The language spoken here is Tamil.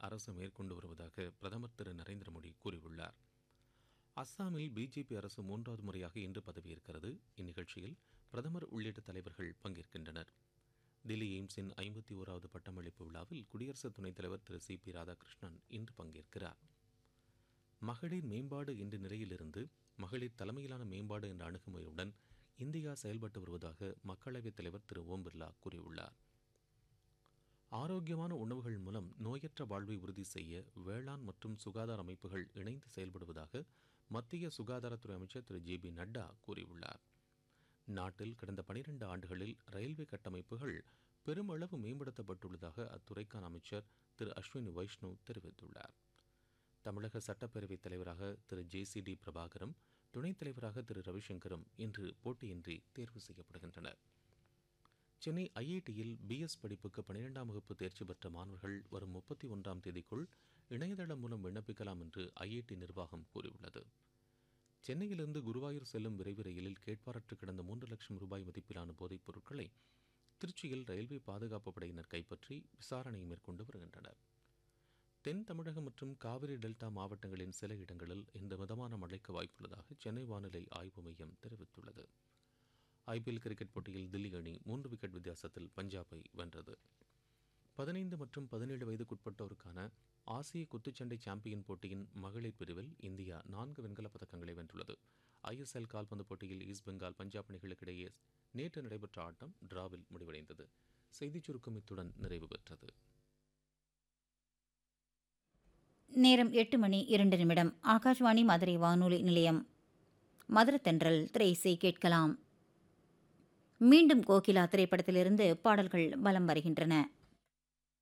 அரசு மேற்கொண்டு வருவதாக பிரதமர் திரு நரேந்திர மோடி கூறியுள்ளார் அஸ்ஸாமில் பிஜேபி அரசு மூன்றாவது முறையாக இன்று பதவியேற்கிறது இந்நிகழ்ச்சியில் பிரதமர் உள்ளிட்ட தலைவர்கள் பங்கேற்கின்றனர் தில்லி எய்ம்ஸின் ஐம்பத்தி ஓராவது பட்டமளிப்பு விழாவில் குடியரசு துணைத் தலைவர் திரு சி பி ராதாகிருஷ்ணன் இன்று பங்கேற்கிறார் மகளிர் மேம்பாடு என்ற நிலையிலிருந்து மகளிர் தலைமையிலான மேம்பாடு என்ற அணுகுமுறையுடன் இந்தியா செயல்பட்டு வருவதாக மக்களவைத் தலைவர் திரு ஓம் பிர்லா கூறியுள்ளார் ஆரோக்கியமான உணவுகள் மூலம் நோயற்ற வாழ்வை உறுதி செய்ய வேளாண் மற்றும் சுகாதார அமைப்புகள் இணைந்து செயல்படுவதாக மத்திய சுகாதாரத்துறை அமைச்சர் திரு ஜே பி நட்டா கூறியுள்ளார் நாட்டில் கடந்த பனிரெண்டு ஆண்டுகளில் ரயில்வே கட்டமைப்புகள் பெருமளவு மேம்படுத்தப்பட்டுள்ளதாக அத்துறைக்கான அமைச்சர் திரு அஸ்வினி வைஷ்ணவ் தெரிவித்துள்ளார் தமிழக சட்டப்பேரவைத் தலைவராக திரு ஜே சி டி பிரபாகரும் துணைத் தலைவராக திரு ரவிசங்கரும் இன்று போட்டியின்றி தேர்வு செய்யப்படுகின்றனர் சென்னை ஐஐடியில் பிஎஸ் படிப்புக்கு பனிரெண்டாம் வகுப்பு தேர்ச்சி பெற்ற மாணவர்கள் வரும் முப்பத்தி ஒன்றாம் தேதிக்குள் இணையதளம் மூலம் விண்ணப்பிக்கலாம் என்று ஐஐடி நிர்வாகம் கூறியுள்ளது சென்னையிலிருந்து குருவாயூர் செல்லும் விரைவு ரயிலில் கேட்பாரற்று கிடந்த மூன்று லட்சம் ரூபாய் மதிப்பிலான போதைப் பொருட்களை திருச்சியில் ரயில்வே பாதுகாப்பு படையினர் கைப்பற்றி விசாரணை மேற்கொண்டு வருகின்றனர் தென் தமிழகம் மற்றும் காவிரி டெல்டா மாவட்டங்களின் சில இடங்களில் இந்த மிதமான மழைக்கு வாய்ப்புள்ளதாக சென்னை வானிலை ஆய்வு மையம் தெரிவித்துள்ளது ஐபிஎல் கிரிக்கெட் போட்டியில் தில்லி அணி மூன்று விக்கெட் வித்தியாசத்தில் பஞ்சாபை வென்றது பதினைந்து மற்றும் பதினேழு வயதுக்குட்பட்டோருக்கான ஆசிய குத்துச்சண்டை சாம்பியன் போட்டியின் மகளிர் பிரிவில் இந்தியா நான்கு வெண்கலப் பதக்கங்களை வென்றுள்ளது ஐஎஸ்எல் கால்பந்து போட்டியில் ஈஸ்ட் பெங்கால் பஞ்சாப் அணிகளுக்கிடையே நேற்று நடைபெற்ற ஆட்டம் டிராவில் முடிவடைந்தது செய்திச் சுருக்கம் இத்துடன் நிறைவு பெற்றது நேரம் எட்டு மணி இரண்டு நிமிடம் ஆகாஷ்வாணி மதுரை வானொலி நிலையம் மதுரத்தென்றல் திரைசை கேட்கலாம் மீண்டும் கோகிலா திரைப்படத்திலிருந்து பாடல்கள் பலம் வருகின்றன